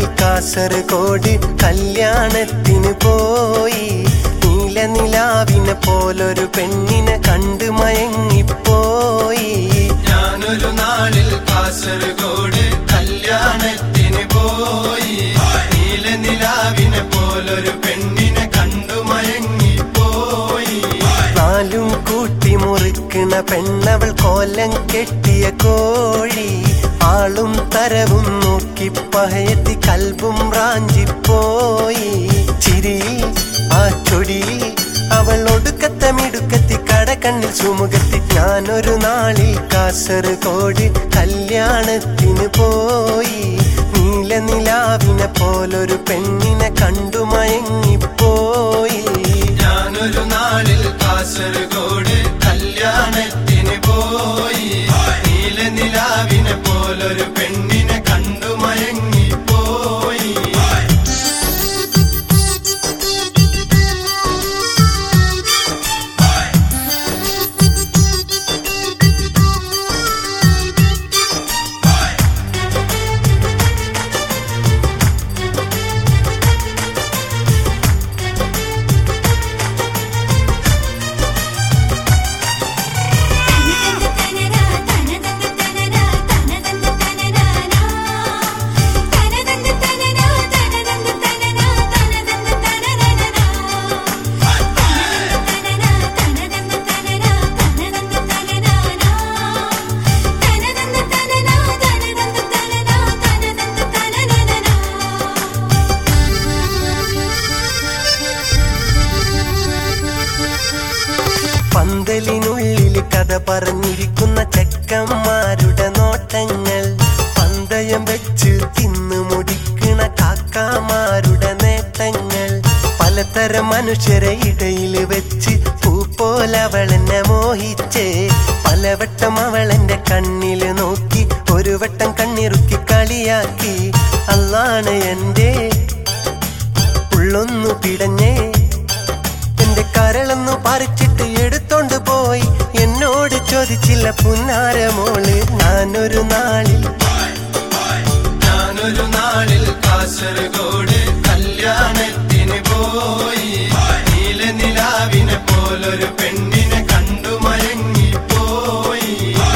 കാസർഗോഡ് കല്യാണത്തിന് പോയി നീലനിലാവിനെ പോലൊരു പെണ്ണിനെ കണ്ടു മയങ്ങിപ്പോയി ഞാനൊരു നാളിൽ കാസർഗോഡ് കല്യാണത്തിന് പോയി നീല നിലാവിനെ പോലൊരു പെണ്ണിനെ കണ്ടു മയങ്ങിപ്പോയി നാലും കൂട്ടി മുറിക്കണ പെണ്ണവൾ കോലം കെട്ടിയ കോഴി ആളും തരവും നോക്കി പഹയത്തി കൽബും റാഞ്ചിപ്പോയി ചിരിയിൽ ആ ചൊടിയിൽ അവൾ ഒടുക്കത്തെ മിടുക്കത്തി കടക്കണ്ണിൽ സുമുഖത്തി ഞാനൊരു നാളിൽ കാസർഗോഡ് കല്യാണത്തിന് പോയി നീല നിലാവിനെ പോലൊരു പെണ്ണിനെ കണ്ടു മയങ്ങിപ്പോയി ഞാനൊരു നാളിൽ കാസർഗോഡ് കല്യാണത്തിന് പോയി നീല നിലാവിനെ പോലൊരു പെണ്ണിനെ കണ്ടു മയങ്ങിപ്പോയി പന്തലിനുള്ളിൽ കഥ പറഞ്ഞിരിക്കുന്ന ചെക്കന്മാരുടെ നോട്ടങ്ങൾ പന്തയം വെച്ച് തിന്നു മുടിക്കണ കാക്കാമാരുടെ നേട്ടങ്ങൾ പലതരം മനുഷ്യരെ ഇടയിൽ വെച്ച് പൂ പോലവളെന്നെ മോഹിച്ചേ പലവട്ടം അവളെന്റെ കണ്ണിൽ നോക്കി ഒരു വട്ടം കണ്ണിറുക്കി കളിയാക്കി അല്ലാണ് എന്റെ ഉള്ളൊന്നു പിടഞ്ഞേ എന്റെ കരളൊന്നു പറിച്ചിട്ട് എടുത്തോണ്ട് പോയി എന്നോട് ചോദിച്ചില്ല പുന്നാരമോള് ഞാനൊരു നാളിൽ ഞാനൊരു നാളിൽ കാസർഗോഡ് കല്യാണത്തിന് പോയി നീല നിലാവിനെ പോലൊരു പെണ്ണിനെ കണ്ടു മയങ്ങിപ്പോയി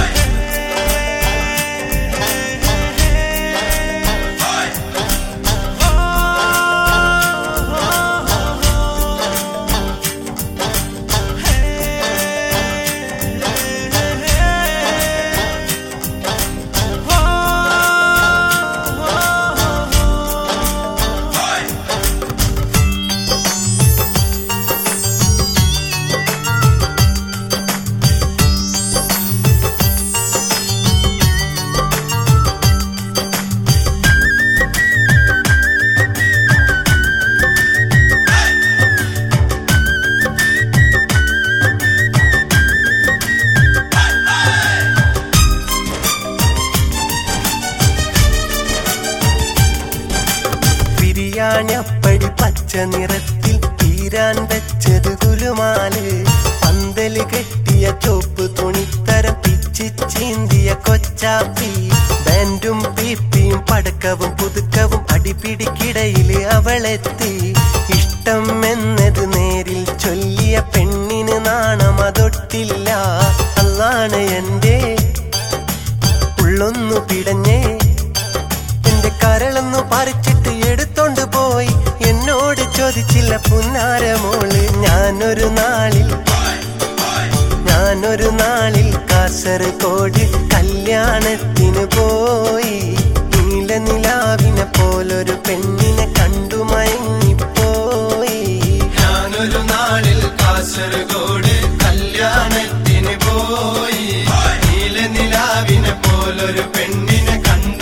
ബിരിയാണി പച്ച നിറത്തിൽ തീരാൻ വെച്ചത് കുലുമാല് പന്തല് കെട്ടിയ ചോപ്പ് തുണിത്തരം പിച്ചി ചീന്തിയ കൊച്ചാപ്പി ബാൻഡും പീപ്പിയും പടക്കവും പുതുക്കവും അടിപിടിക്കിടയില് അവളെത്തി ഇഷ്ടം എന്നത് നേരിൽ ചൊല്ലിയ പെണ്ണിന് നാണം അതൊട്ടില്ല അല്ലാണ് എന്റെ ഉള്ളൊന്നു പിടഞ്ഞേ എന്റെ കരളൊന്നു പറിച്ചിട്ട് എടുത്തോണ്ട് പോയി എന്നോട് ചോദിച്ചില്ല പുന്നാരമോള് ഞാനൊരു നാളിൽ ഞാനൊരു നാളിൽ കാസർഗോഡ് കല്യാണത്തിന് പോയി നീല നിലാവിനെ പോലൊരു പെണ്ണിനെ കണ്ടു മയങ്ങിപ്പോയി ഞാനൊരു നാളിൽ കാസർഗോഡ് കല്യാണത്തിന് പോയി നീല നിലാവിനെ പോലൊരു പെണ്ണിനെ കണ്ടു